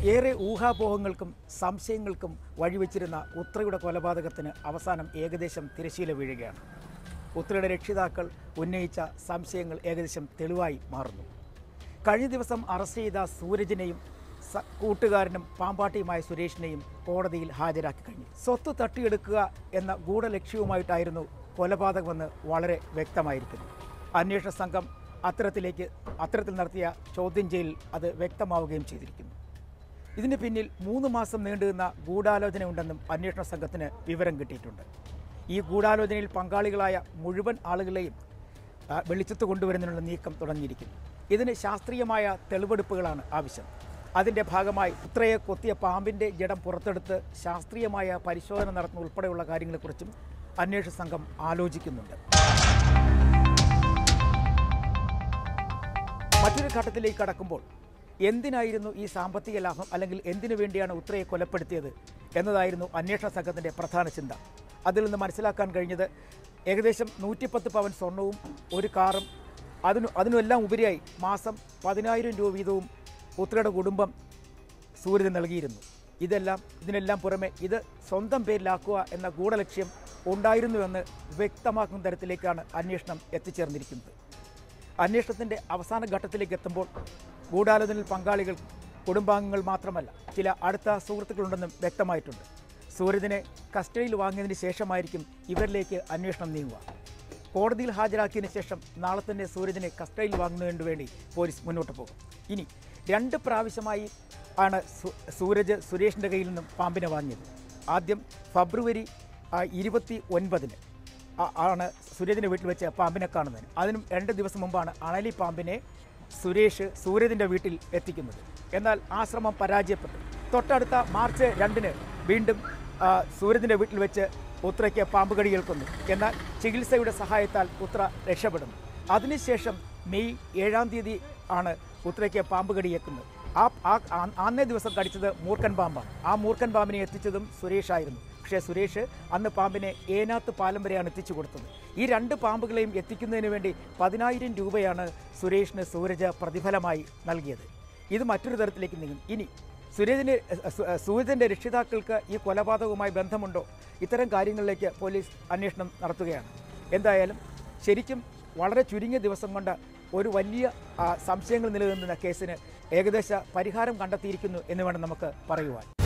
ഏറെ ഊഹാപോഹങ്ങൾക്കും സംശയങ്ങൾക്കും വഴിവെച്ചിരുന്ന ഉത്രയുടെ കൊലപാതകത്തിന് അവസാനം ഏകദേശം തിരശീല വീഴുകയാണ് ഉത്രയുടെ രക്ഷിതാക്കൾ ഉന്നയിച്ച സംശയങ്ങൾ ഏകദേശം തെളിവായി മാറുന്നു കഴിഞ്ഞ ദിവസം അറസ്റ്റ് ചെയ്ത സൂരജിനെയും സ- കൂട്ടുകാരനും പാമ്പാട്ടിയുമായ സുരേഷിനെയും കോടതിയിൽ ഹാജരാക്കി കഴിഞ്ഞു സ്വത്ത് തട്ടിയെടുക്കുക എന്ന ഗൂഢലക്ഷ്യവുമായിട്ടായിരുന്നു കൊലപാതകമെന്ന് വളരെ വ്യക്തമായിരിക്കുന്നു അന്വേഷണ സംഘം അത്തരത്തിലേക്ക് അത്തരത്തിൽ നടത്തിയ ചോദ്യം ചെയ്യലിൽ അത് വ്യക്തമാവുകയും ചെയ്തിരിക്കുന്നു ഇതിന് പിന്നിൽ മൂന്ന് മാസം നീണ്ടുനിന്ന ഗൂഢാലോചന ഉണ്ടെന്നും അന്വേഷണ സംഘത്തിന് വിവരം കിട്ടിയിട്ടുണ്ട് ഈ ഗൂഢാലോചനയിൽ പങ്കാളികളായ മുഴുവൻ ആളുകളെയും ആ, വെളിച്ചത്ത് കൊണ്ടുവരുന്നതിനുള്ള നീക്കം തുടങ്ങിയിരിക്കുന്നു ഇതിന് ശാസ്ത്രീയമായ തെളിവെടുപ്പുകളാണ് ആവശ്യം അതിൻ്റെ ഭാഗമായി ഉത്രയെ കൊത്തിയ പാമ്പിൻ്റെ ജഡം പുറത്തെടുത്ത് ശാസ്ത്രീയമായ പരിശോധന നടത്തുന്ന ഉൾപ്പെടെയുള്ള കാര്യങ്ങളെക്കുറിച്ചും അന്വേഷണ സംഘം ആലോചിക്കുന്നുണ്ട് മറ്റൊരു ഘട്ടത്തിലേക്ക് കടക്കുമ്പോൾ എന്തിനായിരുന്നു ഈ സാമ്പത്തിക ലാഭം അല്ലെങ്കിൽ എന്തിനു വേണ്ടിയാണ് ഉത്രയെ കൊലപ്പെടുത്തിയത് എന്നതായിരുന്നു അന്വേഷണ സംഘത്തിൻ്റെ പ്രധാന ചിന്ത അതിൽ നിന്ന് മനസ്സിലാക്കാൻ കഴിഞ്ഞത് ഏകദേശം നൂറ്റിപ്പത്ത് പവൻ സ്വർണവും ഒരു കാറും അതിനു അതിനുമെല്ലാം ഉപരിയായി മാസം പതിനായിരം രൂപ വീതവും ഉത്രയുടെ കുടുംബം സൂര്യന് നൽകിയിരുന്നു ഇതെല്ലാം ഇതിനെല്ലാം പുറമെ ഇത് സ്വന്തം പേരിലാക്കുക എന്ന ഗൂഢലക്ഷ്യം ഉണ്ടായിരുന്നുവെന്ന് വ്യക്തമാക്കുന്ന തരത്തിലേക്കാണ് അന്വേഷണം എത്തിച്ചേർന്നിരിക്കുന്നത് അന്വേഷണത്തിൻ്റെ അവസാന ഘട്ടത്തിലേക്ക് എത്തുമ്പോൾ ഗൂഢാലോചനയിൽ പങ്കാളികൾ കുടുംബാംഗങ്ങൾ മാത്രമല്ല ചില അടുത്ത സുഹൃത്തുക്കളുണ്ടെന്നും വ്യക്തമായിട്ടുണ്ട് സൂരജിനെ കസ്റ്റഡിയിൽ വാങ്ങിയതിന് ശേഷമായിരിക്കും ഇവരിലേക്ക് അന്വേഷണം നീങ്ങുക കോടതിയിൽ ഹാജരാക്കിയതിന് ശേഷം നാളെ തന്നെ സൂരജിനെ കസ്റ്റഡിയിൽ വാങ്ങുന്നതിന് വേണ്ടി പോലീസ് മുന്നോട്ട് പോകും ഇനി രണ്ട് പ്രാവശ്യമായി ആണ് സു- സൂരജ് സുരേഷിൻ്റെ കയ്യിൽ നിന്നും പാമ്പിനെ വാങ്ങിയത് ആദ്യം ഫെബ്രുവരി ആ, ഇരുപത്തി ഒൻപതിന് ആ- ആണ് സുരേഷിൻ്റെ വീട്ടിൽ വെച്ച് പാമ്പിനെ കാണുന്നതിന് അതിനും രണ്ട് ദിവസം മുമ്പാണ് അണലി പാമ്പിനെ സുരേഷ് സൂരജിൻ്റെ വീട്ടിൽ എത്തിക്കുന്നത് എന്നാൽ ആ ശ്രമം പരാജയപ്പെട്ടു തൊട്ടടുത്ത മാർച്ച് രണ്ടിന് വീണ്ടും ആ, സൂരജിൻ്റെ വീട്ടിൽ വെച്ച് ഉത്രയ്ക്ക് പാമ്പ് കടി ഏൽക്കുന്നു എന്നാൽ ചികിത്സയുടെ സഹായത്താൽ ഉത്ര രക്ഷപ്പെടുന്നു അതിനുശേഷം മെയ് ഏഴാം തീയതി ആണ് ഉത്രയ്ക്ക് പാമ്പ് കടിയേക്കുന്നത് ആ ആ- ആ- അന്നേ ദിവസം കടിച്ചത് മൂർഖൻ പാമ്പാണ് ആ മൂർഖൻ പാമ്പിനെ എത്തിച്ചതും സുരേഷായിരുന്നു പക്ഷേ സുരേഷ് അന്ന് പാമ്പിനെ ഏനാത്ത് പാലം വരെയാണ് എത്തിച്ചു കൊടുത്തത് ഈ രണ്ട് പാമ്പുകളെയും എത്തിക്കുന്നതിന് വേണ്ടി പതിനായിരം രൂപയാണ് സുരേഷിന് സൂരജ് പ്രതിഫലമായി നൽകിയത് ഇത് മറ്റൊരു തരത്തിലേക്ക് നീങ്ങും ഇനി സുരേജിന് സൂരജിൻ്റെ രക്ഷിതാക്കൾക്ക് ഈ കൊലപാതകവുമായി ബന്ധമുണ്ടോ ഇത്തരം കാര്യങ്ങളിലേക്ക് പോലീസ് അന്വേഷണം നടത്തുകയാണ് എന്തായാലും ശരിക്കും വളരെ ചുരുങ്ങിയ ദിവസം കൊണ്ട് ഒരു വലിയ ആ, സംശയങ്ങൾ നിലനിന്ന കേസിന് ഏകദേശ പരിഹാരം കണ്ടെത്തിയിരിക്കുന്നു എന്ന് വേണം നമുക്ക് പറയുവാൻ